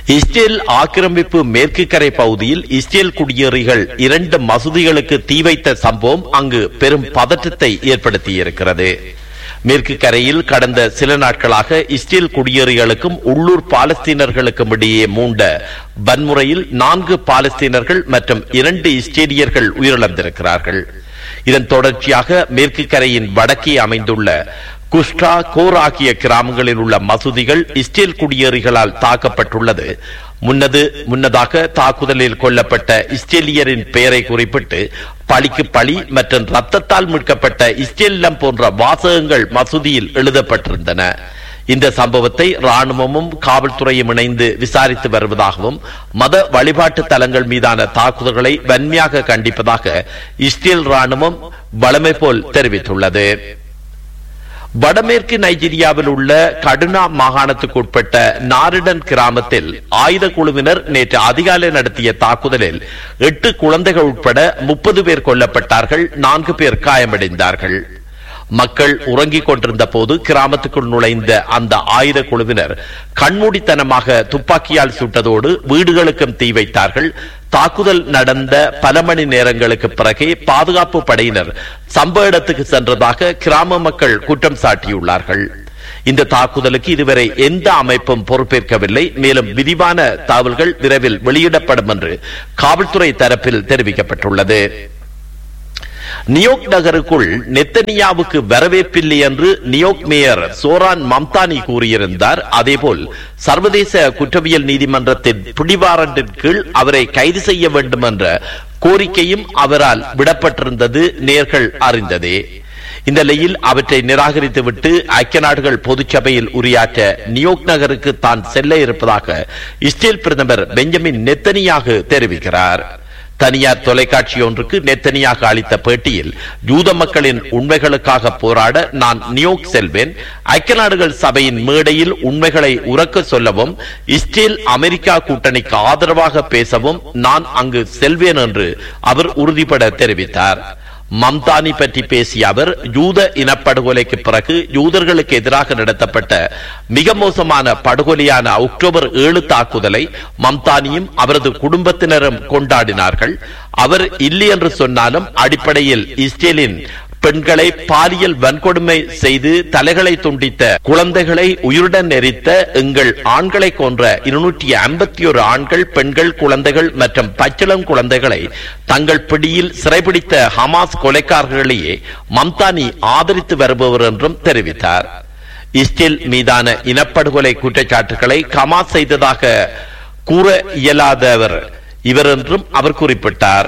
Israel ஆக்கிரமிப்பு மேற்கு கரை பகுதியில் இஸ்ரேல் குடியேறிகள் இரண்டு மசூதிகளுக்கு தீ வைத்த சம்பவம் அங்கு பெரும் பதற்றத்தை ஏற்படுத்தியிருக்கிறது மேற்கு கரையில் கடந்த சில நாட்களாக இஸ்ரேல் குடியேறிகளுக்கும் உள்ளூர் பாலஸ்தீனர்களுக்கும் இடையே மூண்ட வன்முறையில் நான்கு பாலஸ்தீனர்கள் மற்றும் இரண்டு இஸ்ரேலியர்கள் உயிரிழந்திருக்கிறார்கள் இதன் தொடர்ச்சியாக மேற்கு கரையின் வடக்கே அமைந்துள்ள குஷ்டா கோர் ஆகிய கிராமங்களில் உள்ள மசூதிகள் இஸ்ரேல் குடியேறிகளால் தாக்கப்பட்டுள்ளது முன்னது முன்னதாக தாக்குதலில் கொல்லப்பட்ட இஸ்ரேலியரின் பெயரை குறிப்பிட்டு பழிக்கு பழி மற்றும் ரத்தத்தால் மீட்கப்பட்ட இஸ்ரேலிடம் போன்ற வாசகங்கள் மசூதியில் எழுதப்பட்டிருந்தன இந்த சம்பவத்தை ராணுவமும் காவல்துறையும் இணைந்து விசாரித்து வருவதாகவும் மத வழிபாட்டு தலங்கள் மீதான தாக்குதல்களை வன்மையாக கண்டிப்பதாக இஸ்ரேல் ராணுவம் வளமை போல் தெரிவித்துள்ளது வடமேற்கு நைஜீரியாவில் உள்ள கடுனா மாகாணத்துக்கு உட்பட்ட நாரிடன் கிராமத்தில் ஆயுத குழுவினர் நேற்று அதிகாலை நடத்திய தாக்குதலில் எட்டு குழந்தைகள் உட்பட முப்பது பேர் கொல்லப்பட்டார்கள் நான்கு பேர் காயமடைந்தார்கள் மக்கள் உறங்கிக் கொண்டிருந்த போது கிராமத்துக்குள் நுழைந்த அந்த ஆயுத குழுவினர் கண்மூடித்தனமாக துப்பாக்கியால் சுட்டதோடு வீடுகளுக்கும் தீ வைத்தார்கள் தாக்குதல் நடந்த பல மணி நேரங்களுக்கு பிறகே பாதுகாப்பு படையினர் சம்பவ இடத்துக்கு சென்றதாக கிராம மக்கள் குற்றம் சாட்டியுள்ளார்கள் இந்த தாக்குதலுக்கு இதுவரை எந்த அமைப்பும் பொறுப்பேற்கவில்லை மேலும் விரிவான தகவல்கள் விரைவில் வெளியிடப்படும் என்று காவல்துறை தரப்பில் தெரிவிக்கப்பட்டுள்ளது நியோக் நகருக்குள் நெத்தனியாவுக்கு வரவேற்பில்லை என்று நியோக் மேயர் சோரான் மம்தானி கூறியிருந்தார் அதேபோல் சர்வதேச குற்றவியல் நீதிமன்றத்தின் பிடிவாரண்டின் கீழ் அவரை கைது செய்ய வேண்டும் என்ற கோரிக்கையும் அவரால் விடப்பட்டிருந்தது நேர்கள் அறிந்ததே இந்த நிலையில் அவற்றை நிராகரித்துவிட்டு ஐக்கிய நாடுகள் பொதுச்சபையில் உரையாற்ற நியோக் நகருக்கு தான் செல்ல இருப்பதாக இஸ்ரேல் பிரதமர் பெஞ்சமின் நெத்தனியாக தெரிவிக்கிறார் தனியார் தொலைக்காட்சி ஒன்றுக்கு நெத்தனியாக அளித்த பேட்டியில் யூத மக்களின் உண்மைகளுக்காக போராட நான் நியோக் செல்வேன் ஐக்கிய நாடுகள் சபையின் மேடையில் உண்மைகளை உறக்க சொல்லவும் இஸ்ரேல் அமெரிக்கா கூட்டணிக்கு ஆதரவாக பேசவும் நான் அங்கு செல்வேன் என்று அவர் உறுதிபட தெரிவித்தார் மம்தானி பற்றி பேசிய அவர் யூத இனப்படுகொலைக்கு பிறகு யூதர்களுக்கு எதிராக நடத்தப்பட்ட மிக மோசமான படுகொலையான அக்டோபர் ஏழு தாக்குதலை மம்தானியும் அவரது குடும்பத்தினரும் கொண்டாடினார்கள் அவர் இல்லை என்று சொன்னாலும் அடிப்படையில் இஸ்ரேலின் பெண்களை பாலியல் வன்கொடுமை செய்து தலைகளை துண்டித்த குழந்தைகளை உயிருடன் எரித்த எங்கள் ஆண்களை கொன்ற இருநூற்றி ஐம்பத்தி ஒரு ஆண்கள் பெண்கள் குழந்தைகள் மற்றும் பச்சிளம் குழந்தைகளை தங்கள் பிடியில் சிறைபிடித்த ஹமாஸ் கொலைக்காரர்களையே மம்தானி ஆதரித்து வருபவர் என்றும் தெரிவித்தார் இஸ்ரேல் மீதான இனப்படுகொலை குற்றச்சாட்டுகளை கமாஸ் செய்ததாக கூற இயலாதவர் இவர் என்றும் அவர் குறிப்பிட்டார்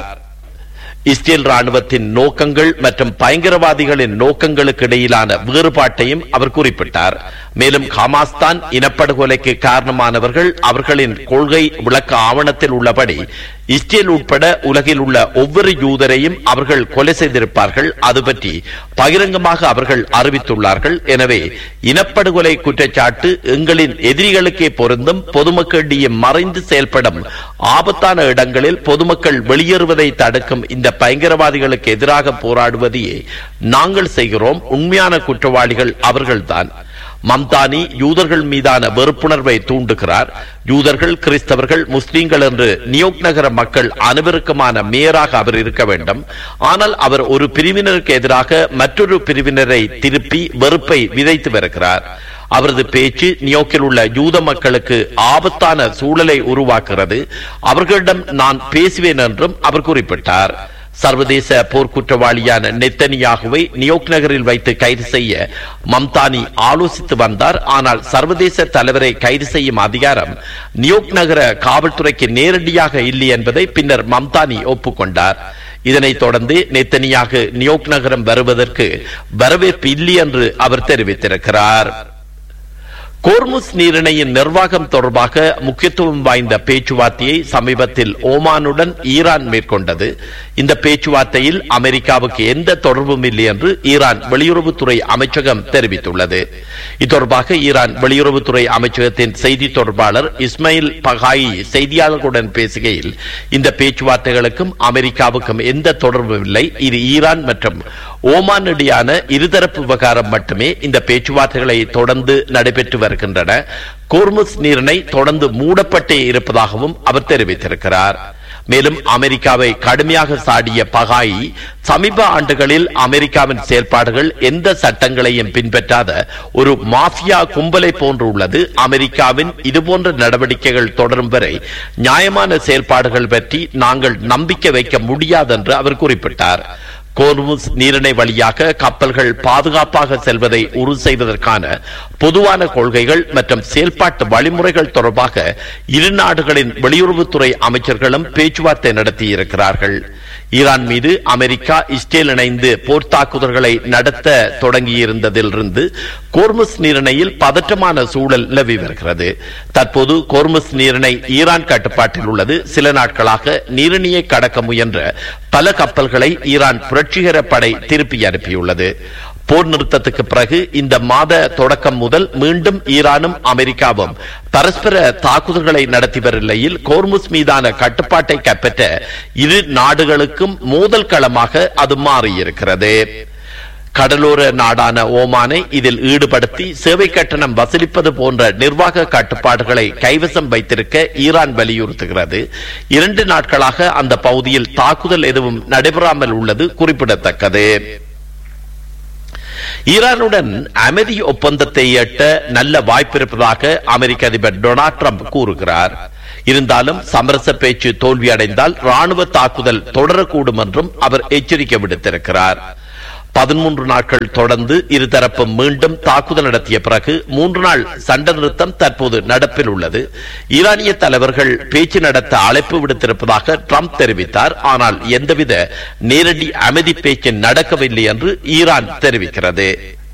இஸ்ரேல் ராணுவத்தின் நோக்கங்கள் மற்றும் பயங்கரவாதிகளின் நோக்கங்களுக்கு இடையிலான வேறுபாட்டையும் அவர் குறிப்பிட்டார் மேலும் ஹமாஸ் தான் இனப்படுகொலைக்கு காரணமானவர்கள் அவர்களின் கொள்கை விளக்க ஆவணத்தில் உள்ளபடி இஸ்ரேல் உட்பட உலகில் உள்ள ஒவ்வொரு யூதரையும் அவர்கள் கொலை செய்திருப்பார்கள் அது பற்றி பகிரங்கமாக அவர்கள் அறிவித்துள்ளார்கள் எனவே இனப்படுகொலை குற்றச்சாட்டு எங்களின் எதிரிகளுக்கே பொருந்தும் பொதுமக்களிடையே மறைந்து செயல்படும் ஆபத்தான இடங்களில் பொதுமக்கள் வெளியேறுவதை தடுக்கும் இந்த பயங்கரவாதிகளுக்கு எதிராக போராடுவதையே நாங்கள் செய்கிறோம் உண்மையான குற்றவாளிகள் அவர்கள்தான் மம்தானி யூதர்கள் மீதான வெறுப்புணர்வை தூண்டுகிறார் யூதர்கள் கிறிஸ்தவர்கள் முஸ்லீம்கள் என்று நியோக் நகர மக்கள் அனைவருக்குமான மேயராக அவர் இருக்க வேண்டும் ஆனால் அவர் ஒரு பிரிவினருக்கு எதிராக மற்றொரு பிரிவினரை திருப்பி வெறுப்பை விதைத்து வருகிறார் அவரது பேச்சு நியோக்கில் உள்ள யூத மக்களுக்கு ஆபத்தான சூழலை உருவாக்குகிறது அவர்களிடம் நான் பேசுவேன் என்றும் அவர் குறிப்பிட்டார் சர்வதேச போர்க்குற்றவாளியான நெத்தனியாகுவை நியோக் நகரில் வைத்து கைது செய்ய மம்தானி ஆலோசித்து வந்தார் ஆனால் சர்வதேச தலைவரை கைது செய்யும் அதிகாரம் நியோக் நகர காவல்துறைக்கு நேரடியாக இல்லை என்பதை பின்னர் மம்தானி ஒப்புக்கொண்டார் இதனைத் தொடர்ந்து நெத்தனியாக நியோக் நகரம் வருவதற்கு வரவேற்பு இல்லை என்று அவர் தெரிவித்திருக்கிறார் கோர்முஸ் நீரிணையின் நிர்வாகம் தொடர்பாக முக்கியத்துவம் வாய்ந்த பேச்சுவார்த்தையை சமீபத்தில் ஓமானுடன் ஈரான் மேற்கொண்டது இந்த பேச்சுவார்த்தையில் அமெரிக்காவுக்கு எந்த தொடர்பும் இல்லை என்று ஈரான் வெளியுறவுத்துறை அமைச்சகம் தெரிவித்துள்ளது இத்தொடர்பாக ஈரான் வெளியுறவுத்துறை அமைச்சகத்தின் செய்தி தொடர்பாளர் இஸ்மாயில் பகாயி செய்தியாளர்களுடன் பேசுகையில் இந்த பேச்சுவார்த்தைகளுக்கும் அமெரிக்காவுக்கும் எந்த தொடர்பும் இல்லை இது ஈரான் மற்றும் ஓமான் இடையான இருதரப்பு விவகாரம் மட்டுமே இந்த பேச்சுவார்த்தைகளை தொடர்ந்து நடைபெற்று வருகின்றன கோர்முஸ் நீரிணை தொடர்ந்து மூடப்பட்டே இருப்பதாகவும் அவர் தெரிவித்திருக்கிறார் மேலும் அமெரிக்காவை கடுமையாக சாடிய பகாயி சமீப ஆண்டுகளில் அமெரிக்காவின் செயல்பாடுகள் எந்த சட்டங்களையும் பின்பற்றாத ஒரு மாஃபியா கும்பலை போன்று உள்ளது அமெரிக்காவின் இதுபோன்ற நடவடிக்கைகள் தொடரும் வரை நியாயமான செயல்பாடுகள் பற்றி நாங்கள் நம்பிக்கை வைக்க முடியாதென்று அவர் குறிப்பிட்டார் கோர்முஸ் நீரிணை வழியாக கப்பல்கள் பாதுகாப்பாக செல்வதை உறுதி செய்வதற்கான பொதுவான கொள்கைகள் மற்றும் செயல்பாட்டு வழிமுறைகள் தொடர்பாக இரு நாடுகளின் வெளியுறவுத்துறை அமைச்சர்களும் பேச்சுவார்த்தை நடத்தியிருக்கிறார்கள் ஈரான் மீது அமெரிக்கா இஸ்ரேல் இணைந்து போர் தாக்குதல்களை நடத்த தொடங்கியிருந்ததிலிருந்து கோர்முஸ் நீரிணையில் பதற்றமான சூழல் நிலவி வருகிறது தற்போது கோர்முஸ் நீரிணை ஈரான் கட்டுப்பாட்டில் உள்ளது சில நாட்களாக நீரிணையை கடக்க முயன்ற பல கப்பல்களை ஈரான் புரட்சிகர படை திருப்பி அனுப்பியுள்ளது போர் நிறுத்தத்துக்கு பிறகு இந்த மாத தொடக்கம் முதல் மீண்டும் ஈரானும் அமெரிக்காவும் பரஸ்பர தாக்குதல்களை நடத்தி வரும் நிலையில் கோர்முஸ் மீதான கட்டுப்பாட்டை கைப்பற்ற இரு நாடுகளுக்கும் மோதல் களமாக அது மாறியிருக்கிறது கடலோர நாடான ஓமானை இதில் ஈடுபடுத்தி சேவை கட்டணம் வசூலிப்பது போன்ற நிர்வாக கட்டுப்பாடுகளை கைவசம் வைத்திருக்க ஈரான் வலியுறுத்துகிறது இரண்டு நாட்களாக அந்த பகுதியில் தாக்குதல் எதுவும் நடைபெறாமல் உள்ளது குறிப்பிடத்தக்கது ஈரானுடன் அமைதி ஒப்பந்தத்தை எட்ட நல்ல வாய்ப்பு இருப்பதாக அமெரிக்க அதிபர் டொனால்ட் ட்ரம்ப் கூறுகிறார் இருந்தாலும் சமரச பேச்சு தோல்வியடைந்தால் ராணுவ தாக்குதல் தொடரக்கூடும் என்றும் அவர் எச்சரிக்கை விடுத்திருக்கிறார் பதிமூன்று நாட்கள் தொடர்ந்து இருதரப்பும் மீண்டும் தாக்குதல் நடத்திய பிறகு மூன்று நாள் சண்டை நிறுத்தம் தற்போது நடப்பில் உள்ளது ஈரானிய தலைவர்கள் பேச்சு நடத்த அழைப்பு விடுத்திருப்பதாக ட்ரம்ப் தெரிவித்தார் ஆனால் எந்தவித நேரடி அமைதி பேச்சு நடக்கவில்லை என்று ஈரான் தெரிவிக்கிறது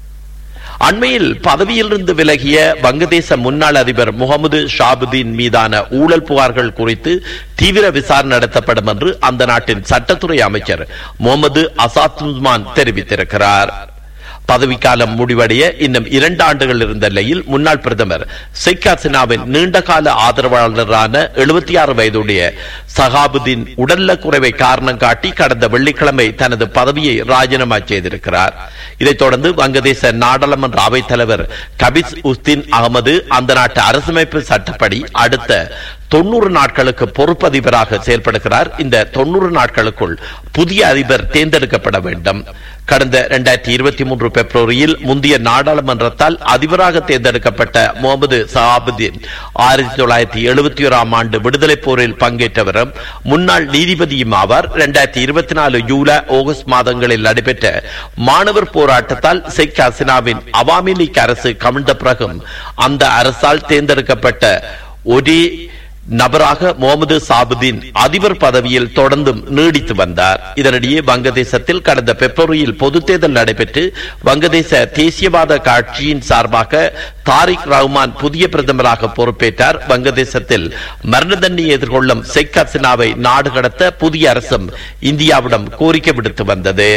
அண்மையில் பதவியிலிருந்து விலகிய வங்கதேச முன்னாள் அதிபர் முகமது ஷாபுதீன் மீதான ஊழல் புகார்கள் குறித்து தீவிர விசாரணை நடத்தப்படும் என்று அந்த நாட்டின் சட்டத்துறை அமைச்சர் முகமது அசாத்துமான் தெரிவித்திருக்கிறார் பதவிக்காலம் முடிவடைய இன்னும் இரண்டு ஆண்டுகள் இருந்த நிலையில் முன்னாள் பிரதமர் ஷேக் ஹசீனாவின் நீண்டகால ஆதரவாளரான எழுபத்தி ஆறு வயதுடைய சகாபுதீன் உடல்நலக் குறைவை காரணம் காட்டி கடந்த வெள்ளிக்கிழமை தனது பதவியை ராஜினாமா செய்திருக்கிறார் இதைத் தொடர்ந்து வங்கதேச நாடாளுமன்ற அவைத் தலைவர் கபிஸ் உஸ்தீன் அகமது அந்த நாட்டு அரசமைப்பு சட்டப்படி அடுத்த தொண்ணூறு நாட்களுக்கு பொறுப்பதிபராக செயல்படுகிறார் இந்த தொண்ணூறு நாட்களுக்குள் புதிய அதிபர் தேர்ந்தெடுக்கப்பட வேண்டும் கடந்த இரண்டாயிரத்தி இருபத்தி மூன்று பிப்ரவரியில் முந்தைய நாடாளுமன்றத்தால் அதிபராக தேர்ந்தெடுக்கப்பட்ட முகமது சஹாபுதீன் ஆயிரத்தி தொள்ளாயிரத்தி எழுபத்தி ஓராம் ஆண்டு விடுதலை போரில் பங்கேற்றவரும் முன்னாள் நீதிபதியும் ஆவார் இரண்டாயிரத்தி இருபத்தி நாலு ஜூலை ஆகஸ்ட் மாதங்களில் நடைபெற்ற மாணவர் போராட்டத்தால் ஷேக் ஹசீனாவின் அவாமி லீக் அரசு கவிழ்ந்த பிறகும் அந்த அரசால் தேர்ந்தெடுக்கப்பட்ட ஒரே நபராக முகமது சாபுதீன் அதிபர் பதவியில் தொடர்ந்தும் நீடித்து வந்தார் இதனிடையே வங்கதேசத்தில் கடந்த பிப்ரவரியில் பொதுத் தேர்தல் நடைபெற்று வங்கதேச தேசியவாத கட்சியின் சார்பாக தாரிக் ரஹ்மான் புதிய பிரதமராக பொறுப்பேற்றார் வங்கதேசத்தில் மரண தண்டனை எதிர்கொள்ளும் ஷேக் ஹசீனாவை நாடு கடத்த புதிய அரசும் இந்தியாவிடம் கோரிக்கை விடுத்து வந்தது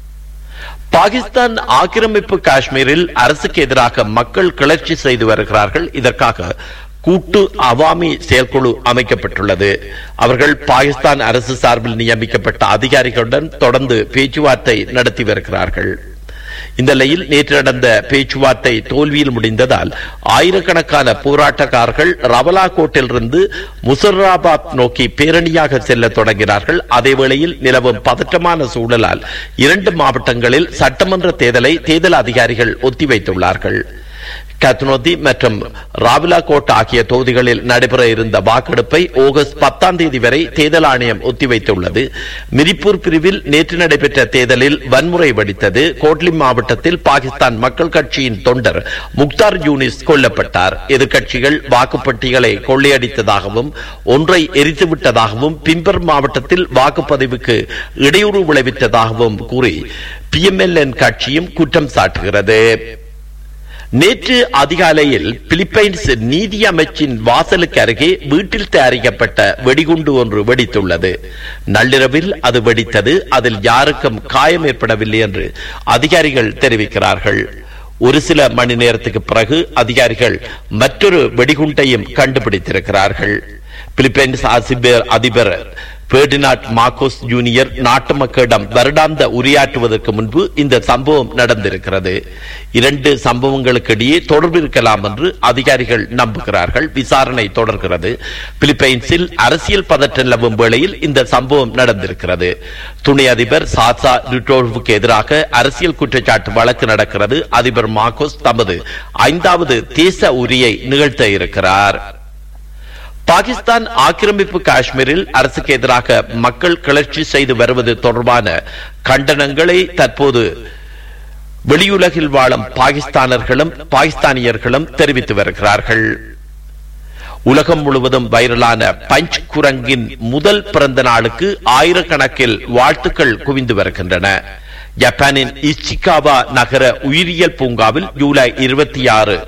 பாகிஸ்தான் ஆக்கிரமிப்பு காஷ்மீரில் அரசுக்கு எதிராக மக்கள் கிளர்ச்சி செய்து வருகிறார்கள் இதற்காக கூட்டு அவாமி செயற்குழு அமைக்கப்பட்டுள்ளது அவர்கள் பாகிஸ்தான் அரசு சார்பில் நியமிக்கப்பட்ட அதிகாரிகளுடன் தொடர்ந்து பேச்சுவார்த்தை நடத்தி வருகிறார்கள் இந்த நிலையில் நேற்று நடந்த பேச்சுவார்த்தை தோல்வியில் முடிந்ததால் ஆயிரக்கணக்கான போராட்டக்காரர்கள் ரவலா கோட்டிலிருந்து முசர்ராபாத் நோக்கி பேரணியாக செல்ல தொடங்கினார்கள் அதேவேளையில் நிலவும் பதற்றமான சூழலால் இரண்டு மாவட்டங்களில் சட்டமன்ற தேர்தலை தேர்தல் அதிகாரிகள் ஒத்திவைத்துள்ளார்கள் கத்னோதி மற்றும் ராவிலாகோட் ஆகிய தொகுதிகளில் நடைபெற இருந்த வாக்கெடுப்பை ஆகஸ்ட் பத்தாம் தேதி வரை தேர்தல் ஆணையம் ஒத்திவைத்துள்ளது மிரிப்பூர் பிரிவில் நேற்று நடைபெற்ற தேர்தலில் வன்முறை வெடித்தது கோட்லி மாவட்டத்தில் பாகிஸ்தான் மக்கள் கட்சியின் தொண்டர் முக்தார் யூனிஸ் கொல்லப்பட்டார் எதிர்க்கட்சிகள் வாக்குப்பட்டிகளை கொள்ளையடித்ததாகவும் ஒன்றை எரித்துவிட்டதாகவும் பிம்பர் மாவட்டத்தில் வாக்குப்பதிவுக்கு இடையூறு விளைவித்ததாகவும் கூறி பிஎம்எல்என் கட்சியும் குற்றம் சாட்டுகிறது நேற்று அதிகாலையில் பிலிப்பைன்ஸ் நீதி அமைச்சின் வாசலுக்கு அருகே வீட்டில் தயாரிக்கப்பட்ட வெடிகுண்டு ஒன்று வெடித்துள்ளது நள்ளிரவில் அது வெடித்தது அதில் யாருக்கும் காயம் ஏற்படவில்லை என்று அதிகாரிகள் தெரிவிக்கிறார்கள் ஒரு சில மணி நேரத்துக்கு பிறகு அதிகாரிகள் மற்றொரு வெடிகுண்டையும் கண்டுபிடித்திருக்கிறார்கள் பிலிப்பைன்ஸ் அதிபர் அதிபர் பேர்டினாட் மார்கோஸ் ஜூனியர் நாட்டு மக்களிடம் வருடாந்த உரையாற்றுவதற்கு முன்பு இந்த சம்பவம் நடந்திருக்கிறது இரண்டு சம்பவங்களுக்கு இடையே தொடர்பு இருக்கலாம் என்று அதிகாரிகள் நம்புகிறார்கள் விசாரணை தொடர்கிறது பிலிப்பைன்ஸில் அரசியல் பதற்றம் நிலவும் வேளையில் இந்த சம்பவம் நடந்திருக்கிறது துணை அதிபர் சாசா டுட்டோவுக்கு எதிராக அரசியல் குற்றச்சாட்டு வழக்கு நடக்கிறது அதிபர் மார்கோஸ் தமது ஐந்தாவது தேச உரியை நிகழ்த்த இருக்கிறார் பாகிஸ்தான் ஆக்கிரமிப்பு காஷ்மீரில் அரசுக்கு எதிராக மக்கள் கிளர்ச்சி செய்து வருவது தொடர்பான கண்டனங்களை தற்போது வெளியுலகில் வாழும் பாகிஸ்தானர்களும் பாகிஸ்தானியர்களும் தெரிவித்து வருகிறார்கள் உலகம் முழுவதும் வைரலான பஞ்ச் குரங்கின் முதல் பிறந்த நாளுக்கு ஆயிரக்கணக்கில் வாழ்த்துக்கள் குவிந்து வருகின்றன ஜப்பானின் இச்சிகாவா நகர உயிரியல் பூங்காவில் ஜூலை இருபத்தி ஆறு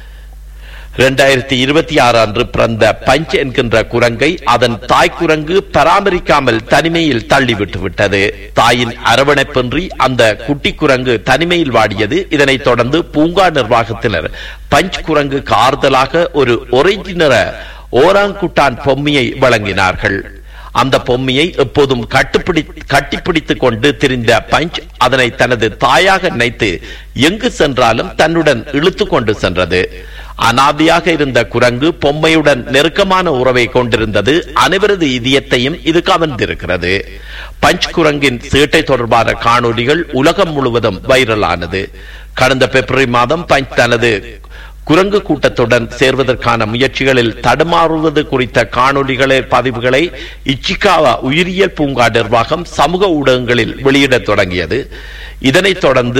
இரண்டாயிரத்தி இருபத்தி ஆறு அன்று பிறந்த பஞ்ச் என்கின்ற குரங்கை அதன் தாய் குரங்கு பராமரிக்காமல் தனிமையில் தள்ளிவிட்டு விட்டது தாயின் அரவணைப்பின்றி அந்த குட்டி குரங்கு தனிமையில் வாடியது இதனைத் தொடர்ந்து பூங்கா நிர்வாகத்தினர் பஞ்ச் குரங்குக்கு ஆறுதலாக ஒரு ஒரேஞ்ச் நிற ஓராங்குட்டான் பொம்மையை வழங்கினார்கள் அந்த பொம்மையை எப்போதும் கட்டுப்பிடி கட்டிப்பிடித்துக் கொண்டு திரிந்த பஞ்ச் அதனை தனது தாயாக நினைத்து எங்கு சென்றாலும் தன்னுடன் இழுத்து கொண்டு சென்றது அனாதியாக இருந்த குரங்கு பொம்மையுடன் நெருக்கமான உறவை கொண்டிருந்தது அனைவரது இதயத்தையும் இது கவர்ந்திருக்கிறது பஞ்ச் குரங்கின் சேட்டை தொடர்பான காணொலிகள் உலகம் முழுவதும் வைரலானது கடந்த பிப்ரவரி மாதம் பஞ்ச் தனது குரங்கு கூட்டத்துடன் சேர்வதற்கான முயற்சிகளில் தடுமாறுவது குறித்த காணொலிகளை பதிவுகளை இச்சிகாவா உயிரியல் பூங்கா நிர்வாகம் சமூக ஊடகங்களில் வெளியிடத் தொடங்கியது இதனைத் தொடர்ந்து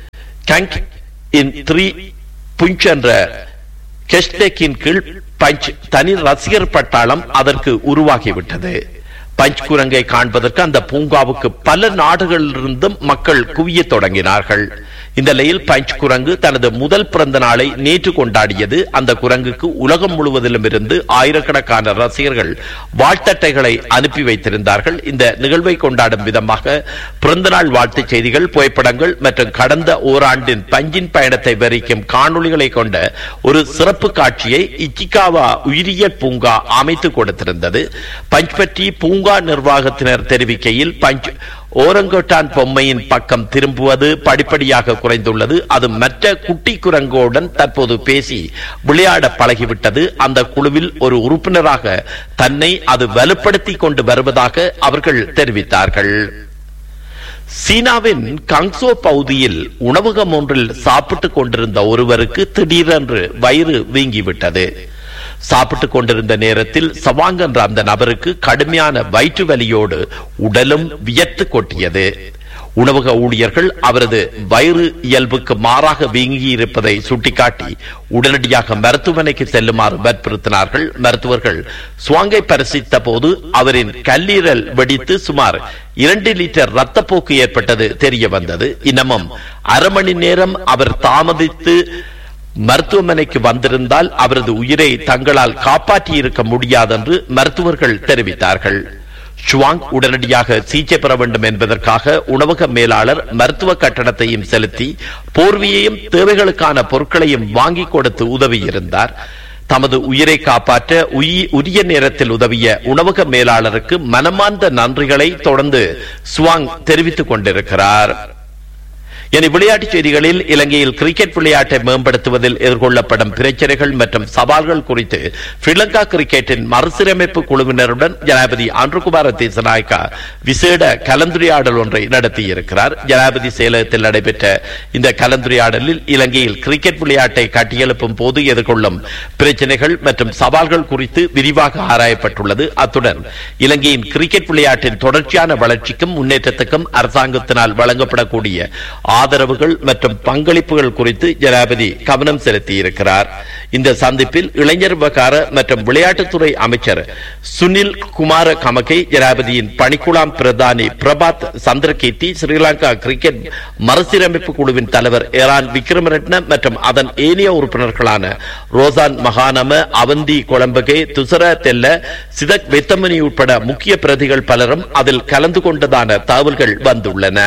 கங்க் இன் த்ரீ புஞ்ச் என்ற கெஸ்டேக்கின் கீழ் பஞ்ச் தனி ரசிகர் பட்டாளம் அதற்கு உருவாகிவிட்டது பஞ்ச் குரங்கை காண்பதற்கு அந்த பூங்காவுக்கு பல நாடுகளிலிருந்தும் மக்கள் குவிய தொடங்கினார்கள் இந்த நிலையில் பஞ்ச் குரங்கு தனது முதல் பிறந்த நாளை நேற்று கொண்டாடியது அந்த குரங்குக்கு உலகம் முழுவதிலும் இருந்து ஆயிரக்கணக்கான ரசிகர்கள் வாழ்த்தட்டைகளை அனுப்பி வைத்திருந்தார்கள் இந்த நிகழ்வை கொண்டாடும் விதமாக பிறந்தநாள் வாழ்த்துச் செய்திகள் புகைப்படங்கள் மற்றும் கடந்த ஓராண்டின் பஞ்சின் பயணத்தை வரிக்கும் காணொளிகளை கொண்ட ஒரு சிறப்பு காட்சியை இச்சிகாவா உயிரியல் பூங்கா அமைத்துக் கொடுத்திருந்தது பஞ்ச் பற்றி பூங்கா நிர்வாகத்தினர் தெரிவிக்கையில் பஞ்ச் ஓரங்கோட்டான் பொம்மையின் பக்கம் திரும்புவது படிப்படியாக குறைந்துள்ளது அது மற்ற குட்டி குரங்கோடன் தற்போது பேசி விளையாட பழகிவிட்டது அந்த குழுவில் ஒரு உறுப்பினராக தன்னை அது வலுப்படுத்திக் கொண்டு வருவதாக அவர்கள் தெரிவித்தார்கள் சீனாவின் கங்சோ பகுதியில் உணவகம் ஒன்றில் சாப்பிட்டுக் கொண்டிருந்த ஒருவருக்கு திடீரென்று வயிறு வீங்கிவிட்டது சாப்பிட்டுக் கொண்டிருந்த நேரத்தில் சவாங் என்ற அந்த நபருக்கு கடுமையான வயிற்று வலியோடு உடலும் வியர்த்து கொட்டியது உணவக ஊழியர்கள் அவரது வயிறு இயல்புக்கு மாறாக வீங்கி இருப்பதை சுட்டிக்காட்டி உடனடியாக மருத்துவமனைக்கு செல்லுமாறு வற்புறுத்தினார்கள் மருத்துவர்கள் சுவாங்கை பரிசித்த போது அவரின் கல்லீரல் வெடித்து சுமார் இரண்டு லிட்டர் ரத்தப்போக்கு ஏற்பட்டது தெரிய வந்தது இன்னமும் அரை மணி நேரம் அவர் தாமதித்து மருத்துவமனைக்கு வந்திருந்தால் அவரது உயிரை தங்களால் காப்பாற்றி இருக்க முடியாதென்று மருத்துவர்கள் தெரிவித்தார்கள் ஷுவாங் உடனடியாக சிகிச்சை பெற வேண்டும் என்பதற்காக உணவக மேலாளர் மருத்துவ கட்டணத்தையும் செலுத்தி போர்வையையும் தேவைகளுக்கான பொருட்களையும் வாங்கி கொடுத்து உதவியிருந்தார் தமது உயிரை காப்பாற்ற உரிய நேரத்தில் உதவிய உணவக மேலாளருக்கு மனமார்ந்த நன்றிகளை தொடர்ந்து சுவாங் தெரிவித்துக் கொண்டிருக்கிறார் இனி விளையாட்டுச் செய்திகளில் இலங்கையில் கிரிக்கெட் விளையாட்டை மேம்படுத்துவதில் எதிர்கொள்ளப்படும் பிரச்சனைகள் மற்றும் சவால்கள் குறித்து ஸ்ரீலங்கா கிரிக்கெட்டின் மறுசீரமைப்பு குழுவினருடன் ஜனாதிபதி அன்றுகுமார தேசநாயக்கா விசேட கலந்துரையாடல் ஒன்றை நடத்தியிருக்கிறார் ஜனாதிபதி செயலகத்தில் நடைபெற்ற இந்த கலந்துரையாடலில் இலங்கையில் கிரிக்கெட் விளையாட்டை கட்டியெழுப்பும் போது எதிர்கொள்ளும் பிரச்சனைகள் மற்றும் சவால்கள் குறித்து விரிவாக ஆராயப்பட்டுள்ளது அத்துடன் இலங்கையின் கிரிக்கெட் விளையாட்டின் தொடர்ச்சியான வளர்ச்சிக்கும் முன்னேற்றத்துக்கும் அரசாங்கத்தினால் வழங்கப்படக்கூடிய ஆதரவுகள் மற்றும் பங்களிப்புகள் குறித்து ஜனாதிபதி கவனம் செலுத்தியிருக்கிறார் இந்த சந்திப்பில் இளைஞர் விவகார மற்றும் விளையாட்டுத்துறை அமைச்சர் சுனில் குமார கமகை ஜனாதிபதியின் பணிக்குழாம் பிரதானி பிரபாத் சந்திரகீர்த்தி ஸ்ரீலங்கா கிரிக்கெட் மறுசீரமைப்பு குழுவின் தலைவர் ஏரான் விக்ரமரட்ன மற்றும் அதன் ஏனைய உறுப்பினர்களான ரோசான் மகானம அவந்தி கொழம்பகே துசர தெல்ல சிதக் வெத்தமணி உட்பட முக்கிய பிரதிகள் பலரும் அதில் கலந்து கொண்டதான தகவல்கள் வந்துள்ளன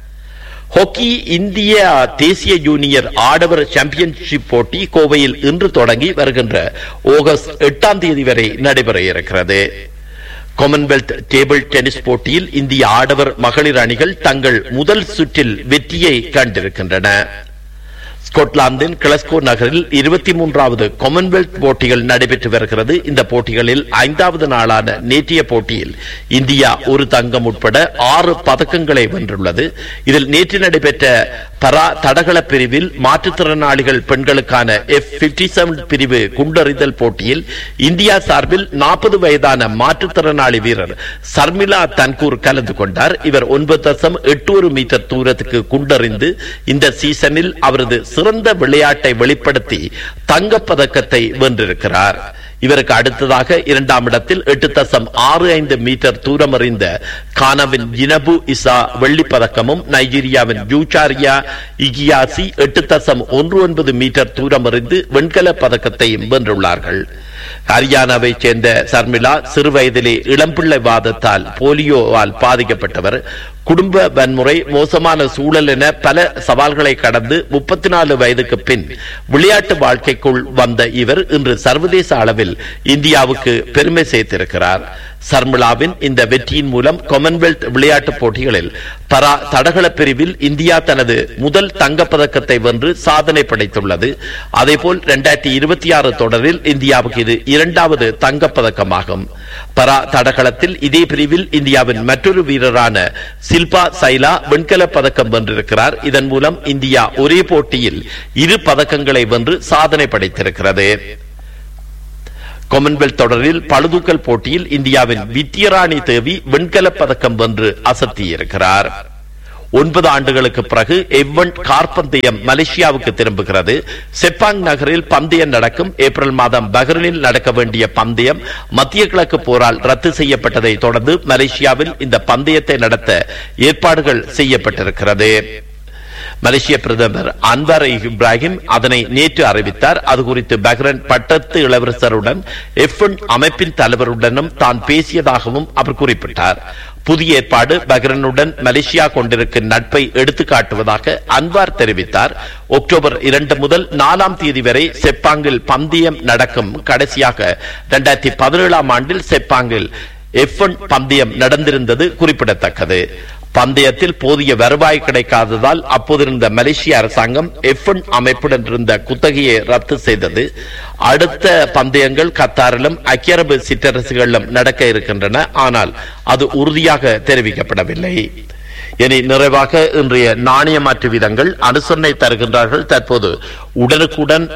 ஹாக்கி இந்திய தேசிய ஜூனியர் ஆடவர் சாம்பியன்ஷிப் போட்டி கோவையில் இன்று தொடங்கி வருகின்ற ஆகஸ்ட் எட்டாம் தேதி வரை நடைபெற இருக்கிறது காமன்வெல்த் டேபிள் டென்னிஸ் போட்டியில் இந்திய ஆடவர் மகளிர் அணிகள் தங்கள் முதல் சுற்றில் வெற்றியை கண்டிருக்கின்றன ஸ்கொட்லாந்தின் கிளஸ்கோ நகரில் இருபத்தி மூன்றாவது காமன்வெல்த் போட்டிகள் நடைபெற்று வருகிறது இந்த போட்டிகளில் ஐந்தாவது நாளான நேற்றைய போட்டியில் இந்தியா ஒரு தங்கம் உட்பட ஆறு பதக்கங்களை வென்றுள்ளது இதில் நேற்று நடைபெற்ற பரா தடகள பிரிவில் மாற்றுத்திறனாளிகள் பெண்களுக்கான எஃப் பிப்டி செவன் பிரிவு குண்டறிதல் போட்டியில் இந்தியா சார்பில் நாற்பது வயதான மாற்றுத்திறனாளி வீரர் சர்மிளா தன்கூர் கலந்து கொண்டார் இவர் ஒன்பது தசம் எட்டு ஒரு மீட்டர் தூரத்துக்கு குண்டறிந்து இந்த சீசனில் அவரது சிறந்த விளையாட்டை வெளிப்படுத்தி தங்கப்பதக்கத்தை வென்றிருக்கிறார் இவருக்கு அடுத்ததாக இரண்டாம் இடத்தில் எட்டு தசம் ஆறு ஐந்து மீட்டர் தூரம் எறிந்த கானாவின் இனபு இசா வெள்ளிப் பதக்கமும் நைஜீரியாவின் யூச்சாரியா இகியாசி எட்டு தசம் ஒன்று ஒன்பது மீட்டர் தூரம் எறிந்து வெண்கல பதக்கத்தையும் வென்றுள்ளார்கள் ஹரியானாவை சேர்ந்த சர்மிளா சிறுவயதிலே இளம்பிள்ளை வாதத்தால் போலியோவால் பாதிக்கப்பட்டவர் குடும்ப வன்முறை மோசமான சூழல் என பல சவால்களை கடந்து முப்பத்தி நாலு வயதுக்கு பின் விளையாட்டு வாழ்க்கைக்குள் வந்த இவர் இன்று சர்வதேச அளவில் இந்தியாவுக்கு பெருமை சேர்த்திருக்கிறார் சர்மிளாவின் இந்த வெற்றியின் மூலம் காமன்வெல்த் விளையாட்டுப் போட்டிகளில் பரா தடகள பிரிவில் இந்தியா தனது முதல் தங்கப்பதக்கத்தை வென்று சாதனை படைத்துள்ளது அதேபோல் இரண்டாயிரத்தி இருபத்தி ஆறு தொடரில் இந்தியாவுக்கு இது இரண்டாவது தங்கப்பதக்கமாகும் பரா தடகளத்தில் இதே பிரிவில் இந்தியாவின் மற்றொரு வீரரான சில்பா சைலா வெண்கல பதக்கம் வென்றிருக்கிறார் இதன் மூலம் இந்தியா ஒரே போட்டியில் இரு பதக்கங்களை வென்று சாதனை படைத்திருக்கிறது காமன்வெல்த் தொடரில் பளுதூக்கல் போட்டியில் இந்தியாவின் வித்யராணி தேவி வெண்கல பதக்கம் வென்று அசத்தியிருக்கிறார் ஒன்பது ஆண்டுகளுக்கு பிறகு எவ்வன் கார் பந்தயம் மலேசியாவுக்கு திரும்புகிறது செப்பாங் நகரில் பந்தயம் நடக்கும் ஏப்ரல் மாதம் பஹ்ரைனில் நடக்க வேண்டிய பந்தயம் மத்திய கிழக்கு போரால் ரத்து செய்யப்பட்டதை தொடர்ந்து மலேசியாவில் இந்த பந்தயத்தை நடத்த ஏற்பாடுகள் செய்யப்பட்டிருக்கிறது மலேசிய பிரதமர் அன்வார் இப்ராஹிம் அதனை நேற்று அறிவித்தார் அது குறித்து பஹ்ரைன் பட்டத்து இளவரசருடன் எஃப் அமைப்பின் தலைவருடனும் தான் பேசியதாகவும் அவர் குறிப்பிட்டார் புதிய ஏற்பாடு பஹ்ரைனுடன் மலேசியா கொண்டிருக்கும் நட்பை எடுத்துக்காட்டுவதாக அன்வார் தெரிவித்தார் அக்டோபர் இரண்டு முதல் நாலாம் தேதி வரை செப்பாங்கில் பந்தயம் நடக்கும் கடைசியாக இரண்டாயிரத்தி பதினேழாம் ஆண்டில் செப்பாங்கில் எஃப் பந்தயம் நடந்திருந்தது குறிப்பிடத்தக்கது பந்தயத்தில் போதிய வருவாய் கிடைக்காததால் அப்போதிருந்த மலேசிய அரசாங்கம் எஃப் அமைப்புடன் இருந்த குத்தகையை ரத்து செய்தது அடுத்த பந்தயங்கள் கத்தாரிலும் ஐக்கிய அரபு சிற்றரசுகளிலும் நடக்க இருக்கின்றன ஆனால் அது உறுதியாக தெரிவிக்கப்படவில்லை இனி நிறைவாக இன்றைய நாணய மாற்று விதங்கள் அனுசரணை தருகின்றார்கள் தற்போது உடனுக்குடன்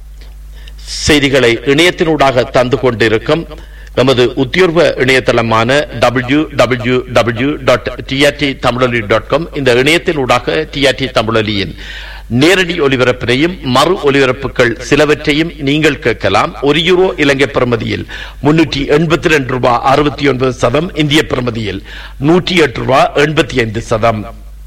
செய்திகளை இணையத்தினூடாக தந்து கொண்டிருக்கும் நமது உத்தியோர்வ இணையதளமான W W W dot TRT Tamiloli dot com இந்த இணையத்தினூடாக டிஆர்டி தமிழொலியின் நேரடி ஒலிபரப்பினையும் மறு ஒலிபரப்புகள் சிலவற்றையும் நீங்கள் கேட்கலாம் ஒரு யூரோ இலங்கை பிரமதியில் முன்னூற்றி எண்பத்தி ரெண்டு ரூபாய் அறுபத்தி ஒன்பது சதம் இந்திய பிரமதியில் நூற்றி எட்டு ரூபாய் எண்பத்தி ஐந்து சதம்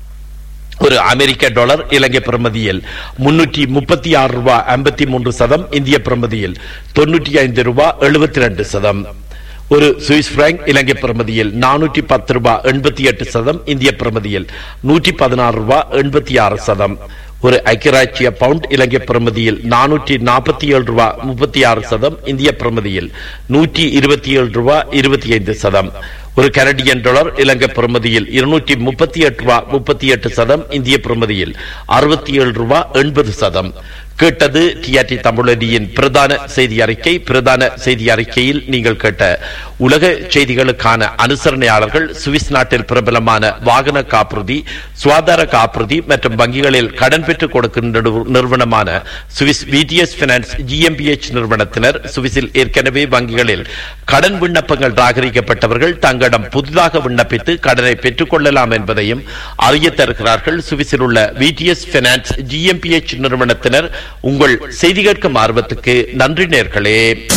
ஒரு அமெரிக்க டாலர் இலங்கை பிரமதியில் முன்னூற்றி முப்பத்தி ஆறு ரூபாய் ஐம்பத்தி மூன்று சதம் இந்திய பிரமதியில் தொன்னூற்றி ஐந்து ரூபாய் எழுபத்தி ரெண்டு சதம் ஒரு சுவிஸ் பிராங்க் இலங்கை பிரமதியில் நானூற்றி பத்து ரூபாய் எண்பத்தி எட்டு சதம் இந்திய பிரமதியில் நூற்றி பதினாறு ரூபாய் எண்பத்தி ஆறு சதம் ஒரு ஐக்கியராட்சிய பவுண்ட் இலங்கை பிரமதியில் நானூற்றி நாற்பத்தி ஏழு ரூபாய் முப்பத்தி ஆறு சதம் இந்திய பிரமதியில் நூற்றி இருபத்தி ஏழு ரூபாய் இருபத்தி ஐந்து சதம் ஒரு கனடியன் டாலர் இலங்கை பிரமதியில் இருநூற்றி முப்பத்தி எட்டு ரூபாய் முப்பத்தி எட்டு சதம் இந்திய பிரமதியில் அறுபத்தி ஏழு ரூபாய் எண்பது சதம் கேட்டது டிஆர்டி தமிழடியின் பிரதான செய்தி அறிக்கை பிரதான செய்தி அறிக்கையில் நீங்கள் கேட்ட உலக செய்திகளுக்கான அனுசரணையாளர்கள் சுவிஸ் நாட்டில் பிரபலமான வாகன காப்புறுதி சுகாதார காப்புறுதி மற்றும் வங்கிகளில் கடன் பெற்றுக் கொடுக்கின்ற நிறுவனமான சுவிஸ் விடிஎஸ் பினான்ஸ் ஜிஎம்பிஎச் நிறுவனத்தினர் சுவிஸில் ஏற்கனவே வங்கிகளில் கடன் விண்ணப்பங்கள் ராகரிக்கப்பட்டவர்கள் தங்களிடம் புதிதாக விண்ணப்பித்து கடனை பெற்றுக் கொள்ளலாம் என்பதையும் அறிய தருகிறார்கள் சுவிஸில் உள்ள விடிஎஸ் பினான்ஸ் ஜிஎம்பிஎச் நிறுவனத்தினர் உங்கள் செய்தி கேட்கும் ஆர்வத்துக்கு நன்றி நேர்களே